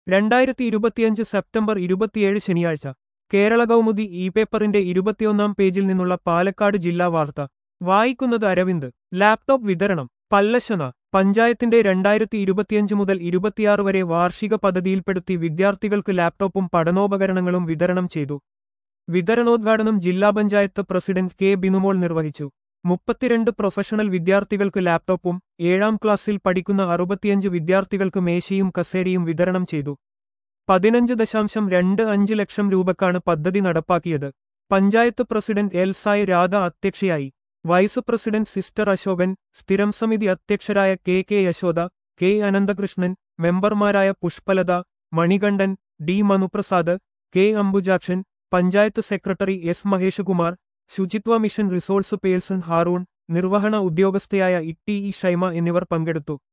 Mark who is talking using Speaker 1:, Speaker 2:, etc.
Speaker 1: രണ്ടായിരത്തി ഇരുപത്തിയഞ്ച് സെപ്റ്റംബർ ഇരുപത്തിയേഴ് ശനിയാഴ്ച കേരള കൗമുദി ഇ പേപ്പറിന്റെ ഇരുപത്തിയൊന്നാം പേജിൽ നിന്നുള്ള പാലക്കാട് ജില്ലാ വാർത്ത വായിക്കുന്നത് അരവിന്ദ് ലാപ്ടോപ്പ് വിതരണം പല്ലശന പഞ്ചായത്തിന്റെ രണ്ടായിരത്തി ഇരുപത്തിയഞ്ച് മുതൽ ഇരുപത്തിയാറ് വരെ വാർഷിക പദ്ധതിയിൽപ്പെടുത്തി വിദ്യാർത്ഥികൾക്ക് ലാപ്ടോപ്പും പഠനോപകരണങ്ങളും വിതരണം ചെയ്തു വിതരണോദ്ഘാടനം ജില്ലാ പഞ്ചായത്ത് പ്രസിഡന്റ് കെ ബിനുമോൾ നിർവഹിച്ചു മുപ്പത്തിരണ്ട് പ്രൊഫഷണൽ വിദ്യാർത്ഥികൾക്ക് ലാപ്ടോപ്പും ഏഴാം ക്ലാസ്സിൽ പഠിക്കുന്ന അറുപത്തിയഞ്ച് വിദ്യാർത്ഥികൾക്ക് മേശയും കസേരയും വിതരണം ചെയ്തു പതിനഞ്ച് ദശാംശം രണ്ട് അഞ്ച് ലക്ഷം രൂപക്കാണ് പദ്ധതി നടപ്പാക്കിയത് പഞ്ചായത്ത് പ്രസിഡന്റ് എൽ സായ് രാധ അധ്യക്ഷയായി വൈസ് പ്രസിഡന്റ് സിസ്റ്റർ അശോകൻ സ്ഥിരം സമിതി അധ്യക്ഷരായ K K Yashoda K Ananthakrishnan മെമ്പർമാരായ Pushpalatha Manikandan D Manuprasad K Ambujakshan panchayat secretary S Maheshakumar ശുചിത്വ മിഷൻ റിസോഴ്സ് പേഴ്സൺ ഹാറൂൺ നിർവഹണ ഉദ്യോഗസ്ഥയായ ഇ ടി ഇ ഷൈമ എന്നിവർ പങ്കെടുത്തു